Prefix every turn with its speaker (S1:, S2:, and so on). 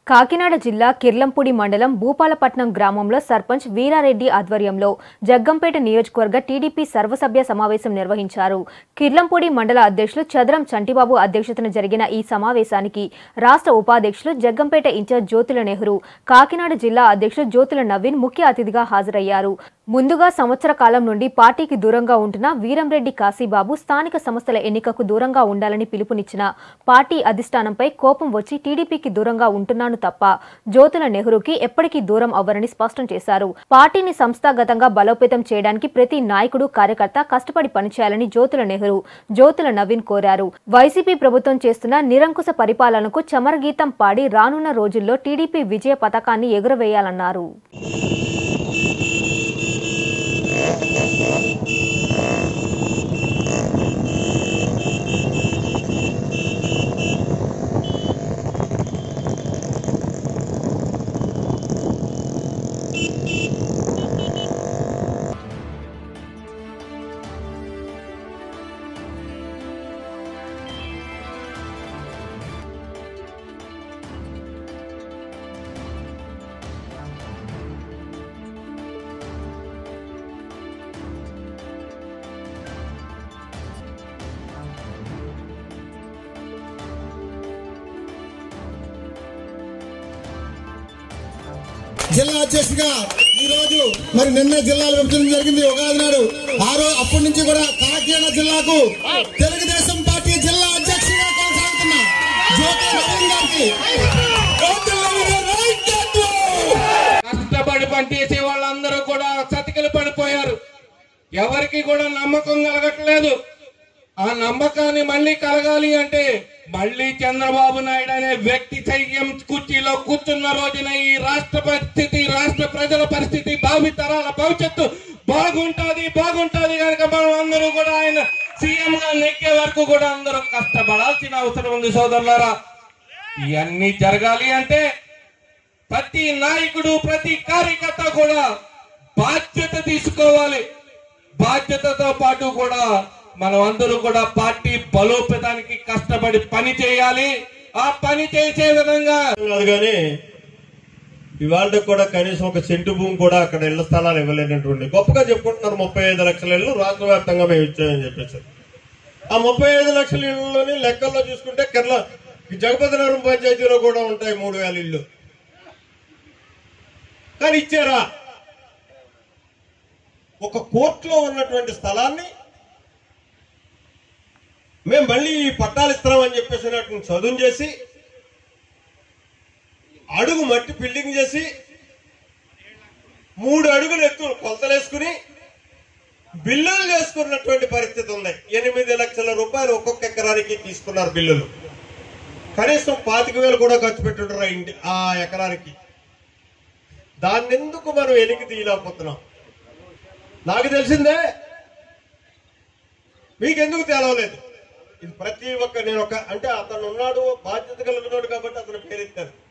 S1: కాకినాడ జిల్లా కిర్లంపూడి మండలం భూపాలపట్నం గ్రామంలో సర్పంచ్ వీరారెడ్డి ఆధ్వర్యంలో జగ్గంపేట నియోజకవర్గ టీడీపీ సర్వసభ్య సమావేశం నిర్వహించారు కిర్లంపూడి మండల అధ్యక్షులు చదరం చంటిబాబు అధ్యక్షతన జరిగిన ఈ సమావేశానికి రాష్ట్ర ఉపాధ్యక్షులు జగ్గంపేట ఇన్ఛార్జ్ జ్యోతుల నెహ్రూ కాకినాడ జిల్లా అధ్యక్షులు జ్యోతుల నవీన్ ముఖ్య అతిథిగా హాజరయ్యారు ముందుగా సంవత్సర కాలం నుండి పార్టీకి దూరంగా ఉంటున్న వీరంరెడ్డి కాశీబాబు స్థానిక సంస్థల ఎన్నికకు దూరంగా ఉండాలని పిలుపునిచ్చిన పార్టీ అధిష్టానంపై కోపం వచ్చి టీడీపీకి దూరంగా ఉంటున్నాను తప్ప జ్యోతుల నెహ్రూకి ఎప్పటికీ దూరం అవ్వరని స్పష్టం చేశారు పార్టీని సంస్థాగతంగా బలోపేతం చేయడానికి ప్రతి నాయకుడు కార్యకర్త కష్టపడి పనిచేయాలని జ్యోతుల నెహ్రూ జ్యోతుల నవీన్ కోరారు వైసీపీ ప్రభుత్వం చేస్తున్న నిరంకుశ పరిపాలనకు చమరగీతం పాడి రానున్న రోజుల్లో టీడీపీ విజయ పథకాన్ని ఎగురవేయాలన్నారు
S2: జిల్లా అధ్యక్షుడిగా ఈ రోజు మరి నిన్న జిల్లాల విభజన జరిగింది ఉగాది నాడు ఆ రోజు అప్పటి నుంచి కూడా కాకినాడ జిల్లాకు తెలుగుదేశం పార్టీ జిల్లా అధ్యక్షుడిగా కొనసాగుతున్న జ్యోతి నవీన్ గారికి
S3: కష్టపడి పనిచేసే వాళ్ళందరూ కూడా సతికిలు పడిపోయారు ఎవరికి కూడా నమ్మకం కలగట్లేదు ఆ నమ్మకాన్ని మళ్ళీ కలగాలి అంటే మళ్ళీ చంద్రబాబు నాయుడు అనే వ్యక్తి సైన్యం కుర్చీలో కూర్చున్న రోజున ఈ రాష్ట్ర పరిస్థితి రాష్ట్ర ప్రజల పరిస్థితి భావి తరాల భవిష్యత్తు బాగుంటది బాగుంటది కనుక మనం అందరూ కూడా ఆయన సీఎం గా నెక్కే వరకు కూడా అందరూ కష్టపడాల్సిన అవసరం ఉంది సోదరులారా ఇవన్నీ జరగాలి అంటే ప్రతి నాయకుడు ప్రతి కార్యకర్త కూడా బాధ్యత తీసుకోవాలి బాధ్యతతో పాటు కూడా మనం అందరూ కూడా పార్టీ బలోపేతానికి కష్టపడి పని చేయాలి ఆ పని చేసే విధంగా
S4: కాదు కానీ ఇవాళ కూడా కనీసం ఒక సెంటు భూమి కూడా అక్కడ ఇళ్ల స్థలాలు ఇవ్వలేనటువంటి గొప్పగా చెప్పుకుంటున్నారు ముప్పై ఐదు లక్షల ఇళ్ళు రాష్ట్ర వ్యాప్తంగా మేము ఇచ్చామని చెప్పేసి ఆ ముప్పై ఐదు లక్షల ఇళ్ళలోని లెక్కల్లో చూసుకుంటే కేరళ జగపతినగరం పంచాయతీలో కూడా ఉంటాయి మూడు వేల ఇళ్ళు కానీ ఇచ్చారా ఒక కోర్టులో ఉన్నటువంటి స్థలాన్ని మేము మళ్ళీ ఈ పట్టాలు ఇస్తున్నామని చెప్పేసి చదువు చేసి అడుగు మట్టి బిల్డింగ్ చేసి మూడు అడుగులు ఎత్తు కొలతలేసుకుని బిల్లులు చేసుకున్నటువంటి పరిస్థితి ఉంది ఎనిమిది లక్షల రూపాయలు ఒక్కొక్క ఎకరానికి తీసుకున్నారు బిల్లులు కనీసం పాతిక వేలు కూడా ఖర్చు పెట్టుంటారు ఆ ఇంటి ఆ ఎకరానికి దాన్ని ఎందుకు మనం వెలికి తీయలేకపోతున్నాం నాకు తెలిసిందే మీకెందుకు తేలవలేదు ఇది ప్రతి ఒక్క నేను ఒక అంటే అతను ఉన్నాడు బాధ్యత కలిగినాడు కాబట్టి అతను పేరెత్తారు